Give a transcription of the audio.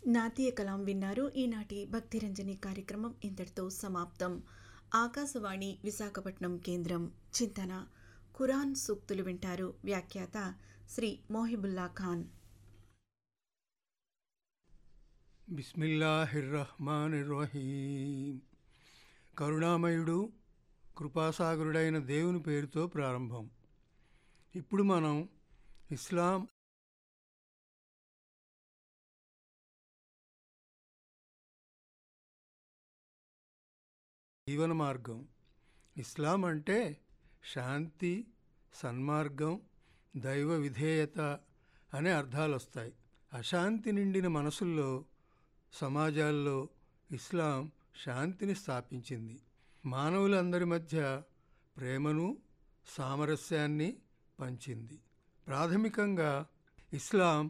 నాతీయ కలాం విన్నారు ఈనాటి భక్తిరంజని కార్యక్రమం ఇంతటితో సమాప్తం ఆకాశవాణి విశాఖపట్నం కేంద్రం చింతన ఖురాన్ సూక్తులు వింటారు వ్యాఖ్యాత శ్రీ మోహిబుల్లా ఖాన్ బిస్మిల్లాహిర్రహ్మానిర్రహీం కరుణామయుడు కృపాసాగరుడైన దేవుని పేరుతో ప్రారంభం ఇప్పుడు మనం ఇస్లాం జీవన మార్గం ఇస్లాం అంటే శాంతి సన్మార్గం దైవ విధేయత అనే అర్థాలు వస్తాయి అశాంతి నిండిన మనసుల్లో సమాజాల్లో ఇస్లాం శాంతిని స్థాపించింది మానవులందరి మధ్య ప్రేమను సామరస్యాన్ని పంచింది ప్రాథమికంగా ఇస్లాం